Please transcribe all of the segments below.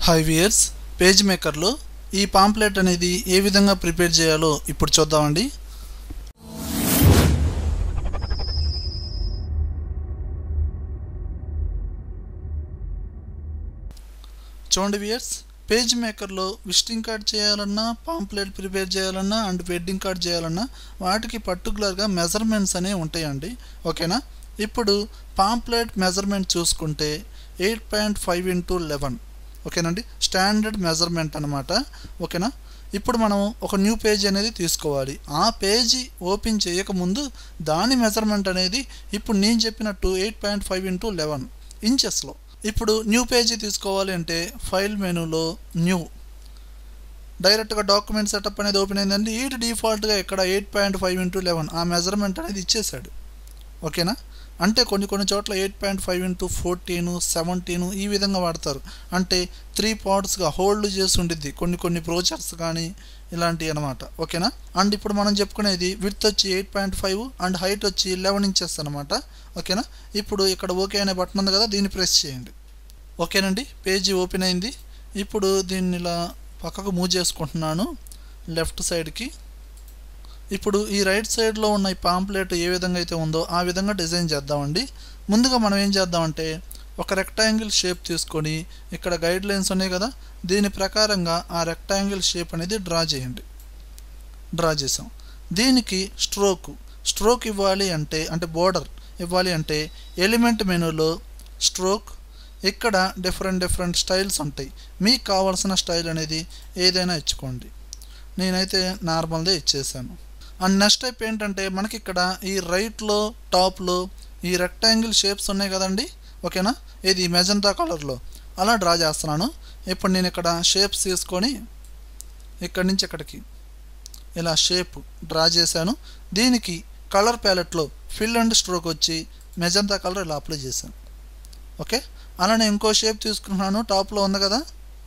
high weirs page మేకర్లో ఈ pamphlet అనేది ఏ విధంగా ప్రిపేర్ చేయాలో ఇప్పుడు చూద్దామండి చూడండి వియర్స్ పేజ్ మేకర్లో విజిటింగ్ కార్డ్ చేయాలన్నా పాంప్లెట్ ప్రిపేర్ చేయాలన్నా అండ్ వెడ్డింగ్ కార్డ్ చేయాలన్నా వాటికి పర్టికులర్గా మెజర్మెంట్స్ అనేవి ఉంటాయండి ఓకేనా ఇప్పుడు పాంప్లెట్ మెజర్మెంట్ చూసుకుంటే eight point five into eleven ఓకేనండి స్టాండర్డ్ మెజర్మెంట్ అనమాట ఓకేనా ఇప్పుడు మనం ఒక న్యూ పేజ్ అనేది తీసుకోవాలి ఆ పేజీ ఓపెన్ చేయకముందు దాని మెజర్మెంట్ అనేది ఇప్పుడు నేను చెప్పినట్టు eight point five into eleven ఇంచెస్లో ఇప్పుడు న్యూ పేజీ తీసుకోవాలి అంటే ఫైల్ మెనూలో న్యూ డైరెక్ట్గా డాక్యుమెంట్ సెటప్ అనేది ఓపెన్ అయిందండి ఈ డిఫాల్ట్గా ఇక్కడ eight point five into eleven ఆ మెజర్మెంట్ అనేది ఇచ్చేసాడు ఓకేనా అంటే కొన్ని కొన్ని చోట్ల eight point five into fourteen seventeen ఈ విధంగా వాడతారు అంటే త్రీ పార్ట్స్గా హోల్డ్ చేసి ఉండిద్ది కొన్ని కొన్ని బ్రోచర్స్ కానీ ఇలాంటివి అనమాట ఓకేనా అండ్ ఇప్పుడు మనం చెప్పుకునేది విడ్త్ వచ్చి eight point five and height వచ్చి లెవెన్ ఇంచెస్ అనమాట ఓకేనా ఇప్పుడు ఇక్కడ ఓకే అనే బటన్ ఉంది కదా దీన్ని ప్రెస్ చేయండి ఓకేనండి పేజీ ఓపెన్ అయింది ఇప్పుడు దీన్ని ఇలా పక్కకు మూవ్ చేసుకుంటున్నాను లెఫ్ట్ సైడ్కి ఇప్పుడు ఈ రైట్ సైడ్లో ఉన్న ఈ పాంప్లెట్ ఏ విధంగా అయితే ఉందో ఆ విధంగా డిజైన్ చేద్దామండి ముందుగా మనం ఏం చేద్దామంటే ఒక రెక్టాంగిల్ షేప్ తీసుకొని ఇక్కడ గైడ్ లైన్స్ ఉన్నాయి కదా దీని ప్రకారంగా ఆ రెక్టాంగిల్ షేప్ అనేది డ్రా చేయండి డ్రా చేసాం దీనికి స్ట్రోక్ స్ట్రోక్ ఇవ్వాలి అంటే అంటే బోర్డర్ ఇవ్వాలి అంటే ఎలిమెంట్ మెనూలో స్ట్రోక్ ఇక్కడ డిఫరెంట్ డిఫరెంట్ స్టైల్స్ ఉంటాయి మీకు కావాల్సిన స్టైల్ అనేది ఏదైనా ఇచ్చుకోండి నేనైతే నార్మల్దే ఇచ్చేసాను అండ్ నెక్స్ట్ టైప్ ఏంటంటే మనకి ఇక్కడ ఈ రైట్లో టాప్లో ఈ రెక్టాంగిల్ షేప్స్ ఉన్నాయి కదండి ఓకేనా ఇది మెజంతా కలర్లో అలా డ్రా చేస్తున్నాను ఇప్పుడు నేను ఇక్కడ షేప్స్ తీసుకొని ఇక్కడి నుంచి ఇక్కడికి ఇలా షేప్ డ్రా చేశాను దీనికి కలర్ ప్యాలెట్లో ఫిల్ అండ్ స్ట్రోక్ వచ్చి మెజంతా కలర్ ఇలా అప్లై చేశాను ఓకే అలానే ఇంకో షేప్ తీసుకున్నాను టాప్లో ఉంది కదా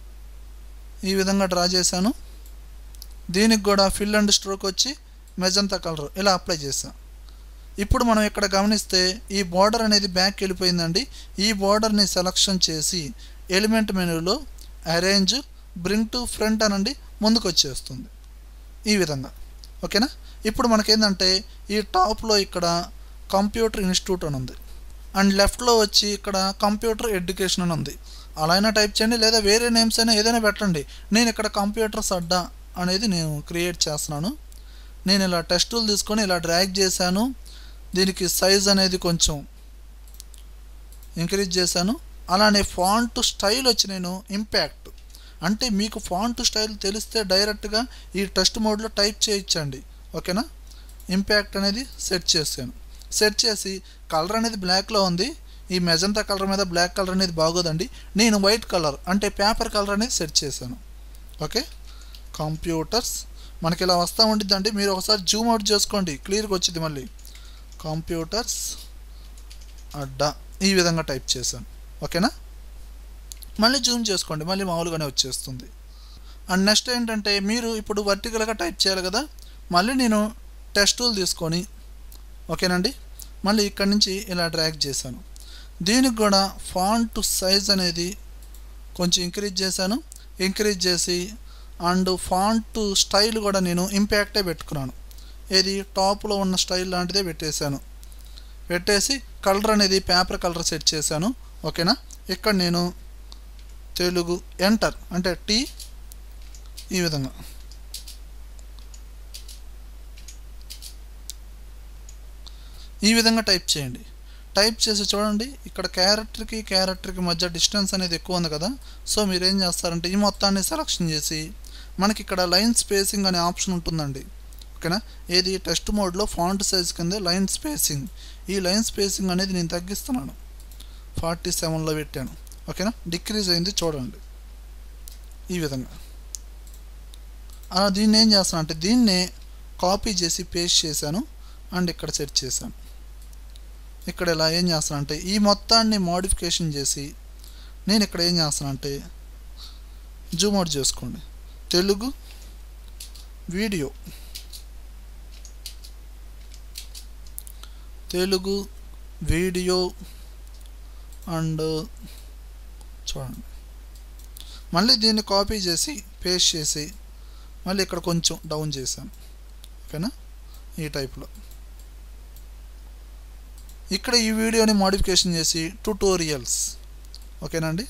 ఈ విధంగా డ్రా చేశాను దీనికి కూడా ఫిల్ అండ్ స్ట్రోక్ వచ్చి మెజంతా కలర్ ఇలా అప్లై చేసాం ఇప్పుడు మనం ఇక్కడ గమనిస్తే ఈ బార్డర్ అనేది బ్యాక్ వెళ్ళిపోయిందండి ఈ బార్డర్ని సెలక్షన్ చేసి ఎలిమెంట్ మెనూలో అరేంజ్ బ్రింగ్ టు ఫ్రంట్ అనండి ముందుకు వచ్చేస్తుంది ఈ విధంగా ఓకేనా ఇప్పుడు మనకేంటంటే ఈ టాప్లో ఇక్కడ కంప్యూటర్ ఇన్స్టిట్యూట్ అని ఉంది అండ్ లెఫ్ట్లో వచ్చి ఇక్కడ కంప్యూటర్ ఎడ్యుకేషన్ అని ఉంది అలా అయినా టైప్ చేయండి లేదా వేరే నేమ్స్ అయినా ఏదైనా పెట్టండి నేను ఇక్కడ కంప్యూటర్స్ అడ్డా అనేది నేను క్రియేట్ చేస్తున్నాను నేను ఇలా టెస్టులు తీసుకొని ఇలా డ్రాగ్ చేశాను దీనికి సైజ్ అనేది కొంచెం ఇంక్రీజ్ చేశాను అలానే ఫాంట్ స్టైల్ వచ్చి నేను ఇంపాక్ట్ అంటే మీకు ఫాంట్ స్టైల్ తెలిస్తే డైరెక్ట్గా ఈ టెస్ట్ మోడ్లో టైప్ చేయించండి ఓకేనా ఇంపాక్ట్ అనేది సెట్ చేశాను సెట్ చేసి కలర్ అనేది బ్లాక్లో ఉంది ఈ మెజంతా కలర్ మీద బ్లాక్ కలర్ అనేది బాగోదండి నేను వైట్ కలర్ అంటే పేపర్ కలర్ అనేది సెట్ చేశాను ఓకే కంప్యూటర్స్ మనకి ఇలా వస్తూ ఉండిద్దండి మీరు ఒకసారి జూమ్ అవుట్ చేసుకోండి క్లియర్గా వచ్చింది మళ్ళీ కంప్యూటర్స్ అడ్డా ఈ విధంగా టైప్ చేశాను ఓకేనా మళ్ళీ జూమ్ చేసుకోండి మళ్ళీ మామూలుగానే వచ్చేస్తుంది అండ్ నెక్స్ట్ ఏంటంటే మీరు ఇప్పుడు వర్టికల్గా టైప్ చేయాలి కదా మళ్ళీ నేను టెస్ట్ టూల్ తీసుకొని ఓకేనండి మళ్ళీ ఇక్కడి నుంచి ఇలా డ్రాగ్ చేశాను దీనికి కూడా ఫాంట్ సైజ్ అనేది కొంచెం ఇంక్రీజ్ చేశాను ఇంక్రీజ్ చేసి అండ్ ఫాంట్ స్టైల్ కూడా నేను ఇంపాక్టే పెట్టుకున్నాను ఏది టాప్లో ఉన్న స్టైల్ లాంటిదే పెట్టేశాను పెట్టేసి కలర్ అనేది పేపర్ కలర్ సెట్ చేశాను ఓకేనా ఇక్కడ నేను తెలుగు ఎంటర్ అంటే టీ ఈ విధంగా ఈ విధంగా టైప్ చేయండి టైప్ చేసి చూడండి ఇక్కడ క్యారెక్టర్కి క్యారెక్టర్కి మధ్య డిస్టెన్స్ అనేది ఎక్కువ ఉంది కదా సో మీరు ఏం చేస్తారంటే ఈ మొత్తాన్ని సెలక్షన్ చేసి మనకి ఇక్కడ లైన్ స్పేసింగ్ అనే ఆప్షన్ ఉంటుందండి ఓకేనా ఏది టెస్ట్ మోడ్లో ఫాంట్ సైజ్ కింద లైన్ స్పేసింగ్ ఈ లైన్ స్పేసింగ్ అనేది నేను తగ్గిస్తున్నాను ఫార్టీ సెవెన్లో పెట్టాను ఓకేనా డిక్రీజ్ అయింది చూడండి ఈ విధంగా అలా దీన్ని ఏం చేస్తాను అంటే దీన్నే కాపీ చేసి పేస్ట్ చేశాను అండ్ ఇక్కడ సెట్ చేశాను ఇక్కడ ఇలా ఏం చేస్తానంటే ఈ మొత్తాన్ని మోడిఫికేషన్ చేసి నేను ఇక్కడ ఏం చేస్తానంటే జూమ్ అవుట్ చేసుకోండి Telugu video Telugu video and చూడండి మళ్ళీ దీన్ని కాపీ చేసి పేస్ట్ చేసి మళ్ళీ ఇక్కడ కొంచెం డౌన్ చేశాను ఓకేనా ఈ టైప్లో ఇక్కడ ఈ వీడియోని మోడిఫికేషన్ చేసి ట్యూటోరియల్స్ ఓకేనండి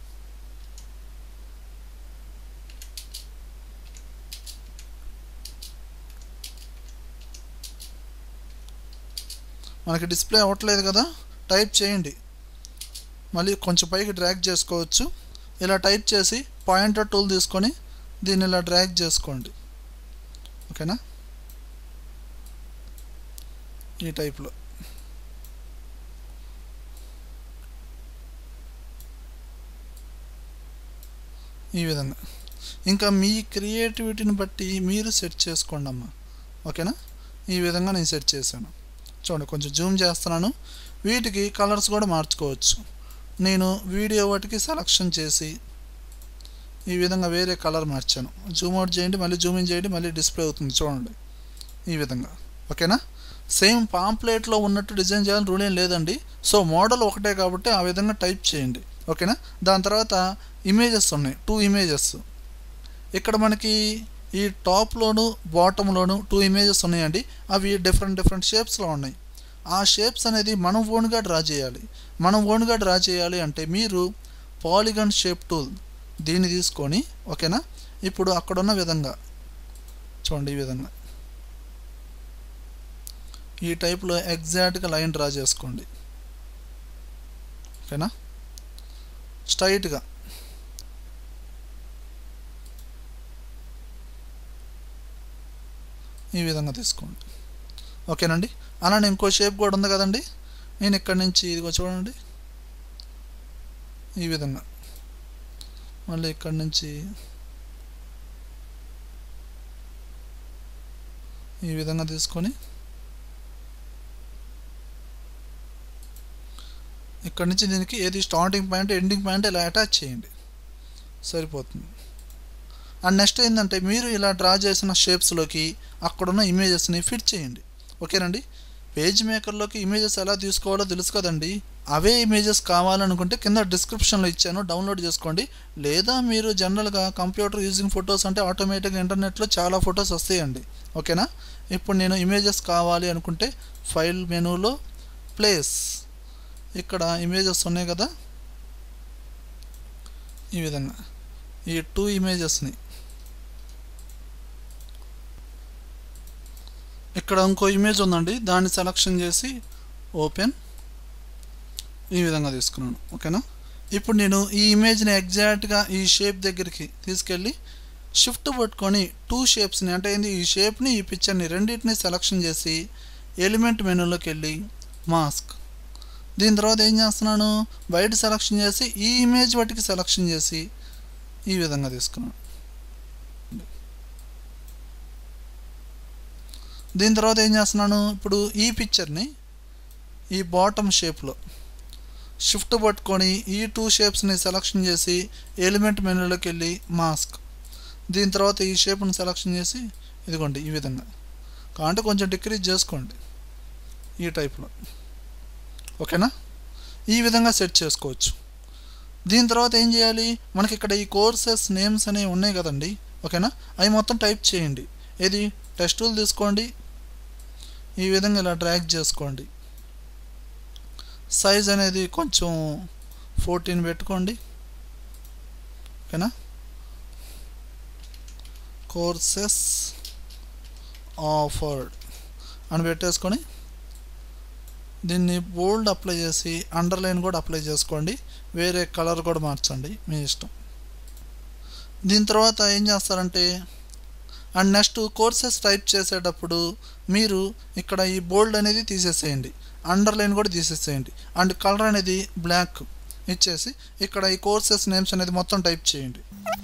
మనకి డిస్ప్లే అవ్వట్లేదు కదా టైప్ చేయండి మళ్ళీ కొంచెం పైకి డ్రాగ్ చేసుకోవచ్చు ఇలా టైప్ చేసి పాయింటర్ టూల్ తీసుకొని దీన్ని ఇలా డ్రాగ్ చేసుకోండి ఓకేనా ఈ టైప్లో ఈ విధంగా ఇంకా మీ క్రియేటివిటీని బట్టి మీరు సెట్ చేసుకోండి అమ్మా ఓకేనా ఈ విధంగా నేను సెట్ చేశాను చూడండి కొంచెం జూమ్ చేస్తున్నాను వీటికి కలర్స్ కూడా మార్చుకోవచ్చు నేను వీడియో వాటికి సెలక్షన్ చేసి ఈ విధంగా వేరే కలర్ మార్చాను జూమ్ అవుట్ చేయండి మళ్ళీ జూమ్ ఇన్ చేయండి మళ్ళీ డిస్ప్లే అవుతుంది చూడండి ఈ విధంగా ఓకేనా సేమ్ పాంప్లెట్లో ఉన్నట్టు డిజైన్ చేయాలని రూల్ ఏం లేదండి సో మోడల్ ఒకటే కాబట్టి ఆ విధంగా టైప్ చేయండి ఓకేనా దాని తర్వాత ఇమేజెస్ ఉన్నాయి టూ ఇమేజెస్ ఇక్కడ మనకి ఈ టాప్లోను బాటంలోను టూ ఇమేజెస్ ఉన్నాయండి అవి డిఫరెంట్ డిఫరెంట్ షేప్స్లో ఉన్నాయి ఆ షేప్స్ అనేది మనం ఓన్గా డ్రా చేయాలి మనం ఓన్గా డ్రా చేయాలి అంటే మీరు పాలిగన్ షేప్ టూల్ దీన్ని తీసుకొని ఓకేనా ఇప్పుడు అక్కడున్న విధంగా చూడండి ఈ విధంగా ఈ టైప్లో ఎగ్జాక్ట్గా లైన్ డ్రా చేసుకోండి ఓకేనా స్ట్రైట్గా ఈ విధంగా తీసుకోండి ఓకేనండి అలానే ఇంకో షేప్ కూడా ఉంది కదండి నేను ఇక్కడి నుంచి ఇదిగో చూడండి ఈ విధంగా మళ్ళీ ఇక్కడి నుంచి ఈ విధంగా తీసుకొని ఇక్కడ నుంచి దీనికి ఏది స్టార్టింగ్ పాయింట్ ఎండింగ్ పాయింట్ ఇలా అటాచ్ చేయండి సరిపోతుంది అండ్ నెక్స్ట్ ఏంటంటే మీరు ఇలా డ్రా చేసిన షేప్స్లోకి అక్కడున్న ఇమేజెస్ని ఫిట్ చేయండి ఓకేనండి పేజ్ మేకర్లోకి ఇమేజెస్ ఎలా తీసుకోవాలో తెలుసు కదండి అవే ఇమేజెస్ కావాలనుకుంటే కింద డిస్క్రిప్షన్లో ఇచ్చాను డౌన్లోడ్ చేసుకోండి లేదా మీరు జనరల్గా కంప్యూటర్ యూజింగ్ ఫొటోస్ అంటే ఆటోమేటిక్గా ఇంటర్నెట్లో చాలా ఫొటోస్ వస్తాయండి ఓకేనా ఇప్పుడు నేను ఇమేజెస్ కావాలి అనుకుంటే ఫైల్ మెనూలో ప్లేస్ ఇక్కడ ఇమేజెస్ ఉన్నాయి కదా ఈ విధంగా ఈ టూ ఇమేజెస్ని ఇక్కడ ఇంకో ఇమేజ్ ఉందండి దాన్ని సెలక్షన్ చేసి ఓపెన్ ఈ విధంగా తీసుకున్నాను ఓకేనా ఇప్పుడు నేను ఈ ఇమేజ్ని ఎగ్జాక్ట్గా ఈ షేప్ దగ్గరికి తీసుకెళ్ళి షిఫ్ట్ పట్టుకొని టూ షేప్స్ని అంటే ఏంది ఈ షేప్ని ఈ పిక్చర్ని రెండింటిని సెలక్షన్ చేసి ఎలిమెంట్ మెనూలోకి వెళ్ళి మాస్క్ దీని తర్వాత ఏం చేస్తున్నాను వైట్ సెలక్షన్ చేసి ఈ ఇమేజ్ వాటికి సెలక్షన్ చేసి ఈ విధంగా తీసుకున్నాను దీని తర్వాత ఏం చేస్తున్నాను ఇప్పుడు ఈ పిక్చర్ని ఈ బాటమ్ షేప్లో షిఫ్ట్ పట్టుకొని ఈ టూ షేప్స్ని సెలక్షన్ చేసి ఎలిమెంట్ మెనూలోకి వెళ్ళి మాస్క్ దీని తర్వాత ఈ షేప్ని సెలక్షన్ చేసి ఇదిగోండి ఈ విధంగా కాంటే కొంచెం డిక్రీజ్ చేసుకోండి ఈ టైప్లో ఓకేనా ఈ విధంగా సెట్ చేసుకోవచ్చు దీని తర్వాత ఏం చేయాలి మనకి ఇక్కడ ఈ కోర్సెస్ నేమ్స్ అనేవి ఉన్నాయి కదండి ఓకేనా అవి మొత్తం టైప్ చేయండి ఏది టెస్ట్ టూల్ తీసుకోండి ఈ విధంగా ఇలా డ్రాగ్ చేసుకోండి సైజ్ అనేది కొంచెం ఫోర్టీన్ పెట్టుకోండి ఓకేనా కోర్సెస్ ఆఫర్డ్ అని పెట్టేసుకొని దీన్ని బోల్డ్ అప్లై చేసి అండర్లైన్ కూడా అప్లై చేసుకోండి వేరే కలర్ కూడా మార్చండి మీ ఇష్టం దీని తర్వాత ఏం చేస్తారంటే అండ్ నెక్స్ట్ కోర్సెస్ టైప్ చేసేటప్పుడు మీరు ఇక్కడ ఈ బోల్డ్ అనేది తీసేసేయండి అండర్లైన్ కూడా తీసేసేయండి అండ్ కలర్ అనేది బ్లాక్ ఇచ్చేసి ఇక్కడ ఈ కోర్సెస్ నేమ్స్ అనేది మొత్తం టైప్ చేయండి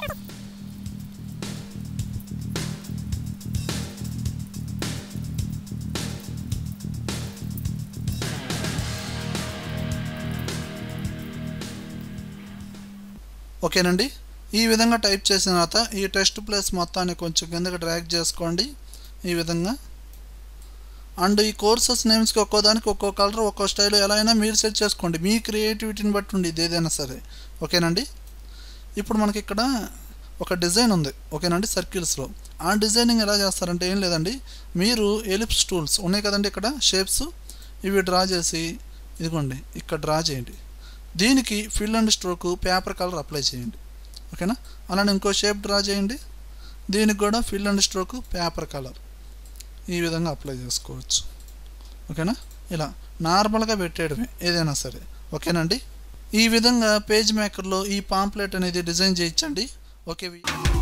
ఓకేనండి ఈ విధంగా టైప్ చేసిన తర్వాత ఈ టెస్ట్ ప్లేస్ మొత్తాన్ని కొంచెం కిందకి డ్రాగ్ చేసుకోండి ఈ విధంగా అండ్ ఈ కోర్సెస్ నేమ్స్కి ఒక్కో దానికి ఒక్కో కలర్ ఒక్కో స్టైల్ ఎలా అయినా మీరు సెట్ చేసుకోండి మీ క్రియేటివిటీని బట్టి ఉండి ఇది ఏదైనా సరే ఓకేనండి ఇప్పుడు మనకి ఇక్కడ ఒక డిజైన్ ఉంది ఓకేనండి సర్కిల్స్లో ఆ డిజైనింగ్ ఎలా చేస్తారంటే ఏం లేదండి మీరు ఎలిప్స్ టూల్స్ ఉన్నాయి కదండి ఇక్కడ షేప్స్ ఇవి డ్రా చేసి ఇదిగోండి ఇక్కడ డ్రా చేయండి దీనికి fill and stroke paper colour apply చేయండి ఓకేనా అలానే ఇంకో షేప్ డ్రా చేయండి దీనికి కూడా fill and stroke paper colour ఈ విధంగా అప్లై చేసుకోవచ్చు ఓకేనా ఇలా నార్మల్గా పెట్టేయడమే ఏదైనా సరే ఓకేనండి ఈ విధంగా పేజ్ మేకర్లో ఈ పాంప్లెట్ అనేది డిజైన్ చేయించండి ఓకే